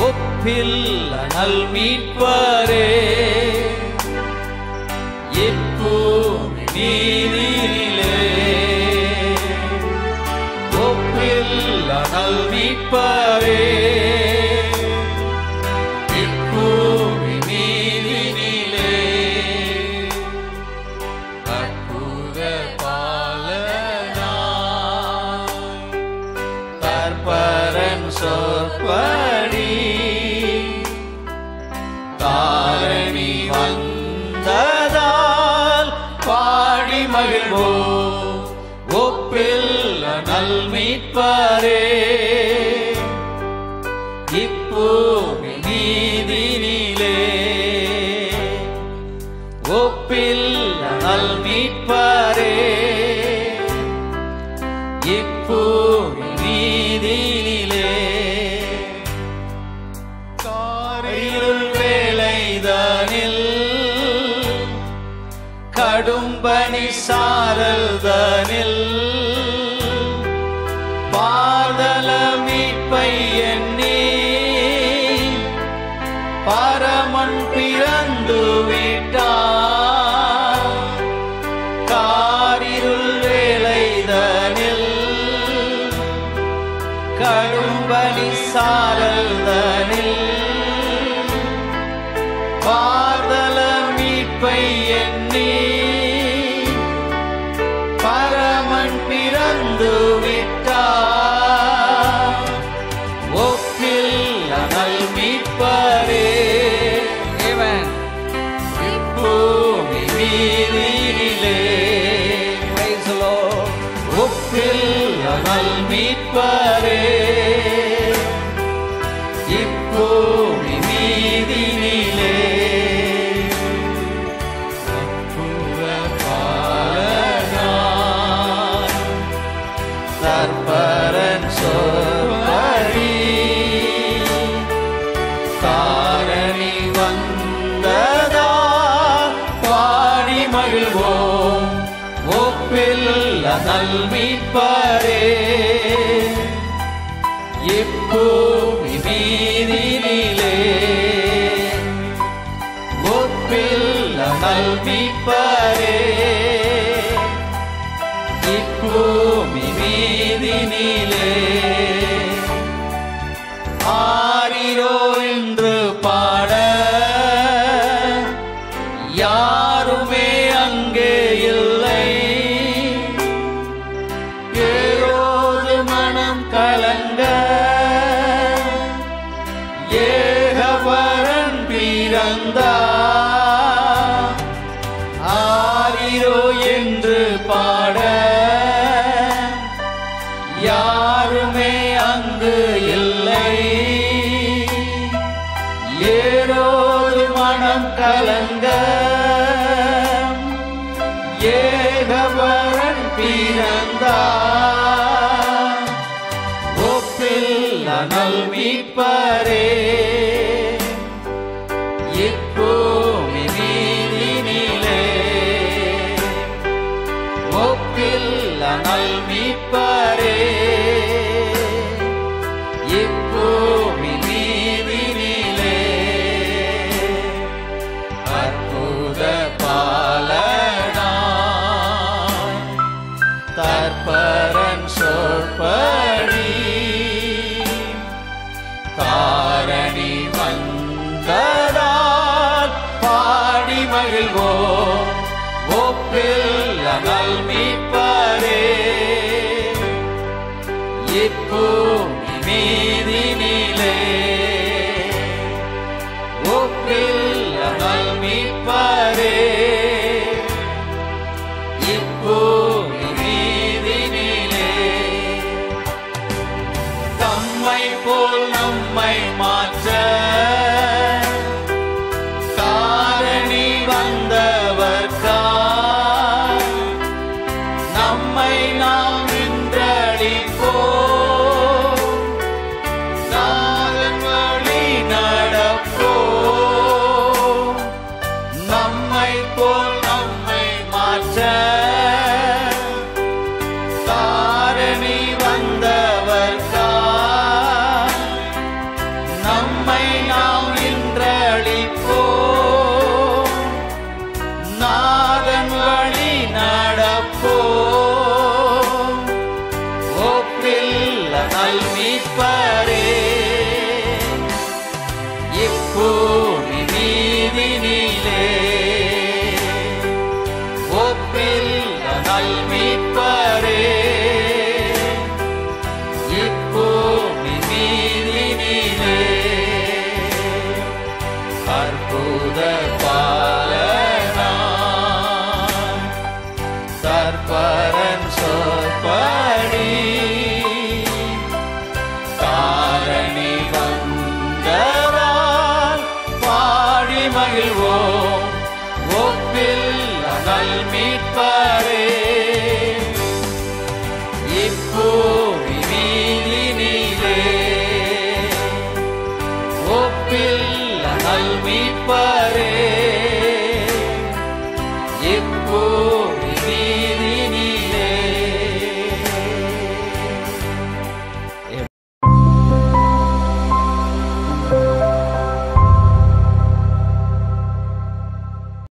ஒப்பில்ல நல் மீட்பரே இப்பூமி நீதியிலே ஒப்பில்ல நல் மீட்பரே இப்பூமி நீதியிலே அற்புத பாலனாய் தற்பரன் சொற்படி தாரணி வந்ததால் பாடி மகிழ்வோ ஒப்பில்ல நல் மீட்பரே இப்பூமி நீதினிலே ஒப்பில்ல நல் மீட்பரே இப்பூமி நீதினிலே காரிருள் வேளைதனில் கடும்பனி சாரல்தனில் பாதல மீட்பை எண்ணி பரமன் பிறந்து விட்டார் காரிருள் வேளைதனில் கடும்பனி சாரல்தனில் பாதல மீட்பை எண்ணி பரமன் பிறந்து விட்டார் ஒப்பில் அனல் மீட்பரே Amen. பூமி மீதினிலே Praise the Lord. ஒப்பில் அனல் மீட்பரே இப்பூமி மீதினிலே அற்புத பாலனாய் தற்பரன் சொல்படி தாரணி வந்ததா பாடி மகிழ்வோம் ஒப்பில் நல் மீட்பரே இப்பூமி மீதினிலே ஒப்பில் நல் மீட்பரே இப்பூமி மீதினிலே ஆரிரோ என்று பாட யாருமே அங்கே இல்லை ஏரோது மனம் கலங்க ஏகவரன் பிறந்தா ஆரிரோ என்று பாட யாருமே அங்கு இல்லை ஏரோது மனம் கலங்க ஏகவரன் பிறந்தா ஒப்பில் அனல் மீட்பரே இப்பூமி மீதினிலே ஒப்பில் அனல் மீட்பரே இப்பூமி மீதினிலே அற்புத பாலனாய் தற்பரன் சொற்படி தாரணி வந்ததால் பாடி மகிழ்வோம் ஒப்பில் அனல் மீட்பரே இப்பூமி மீதினிலே ஒப்பில் அனல் மீட்பரே இப்பூமி மீதினிலே தம்மை போல் நம்மை மாற்ற காரணி வந்தவர்க்கா நம்மை நாம் இன்றளிப்போ நாதன் வழி நடப்போ நம்மை போல் நம்மை மாற்ற காரணி வந்தவர்க்கா நம்மை மீட்பரே இப்பூமி மீதினிலே ஒப்பில்ல நல் மீட்பரே இப்பூமி மீதினிலே அற்புத பாலனா தற்பரன் சொற்படி தாரணி வந்தரால் பாடி மகிழ்வோம் ஒப்பில் நல் மீட்பரே இப்பூமி மீதினிலே ஒப்பில் நல் மீட்பரே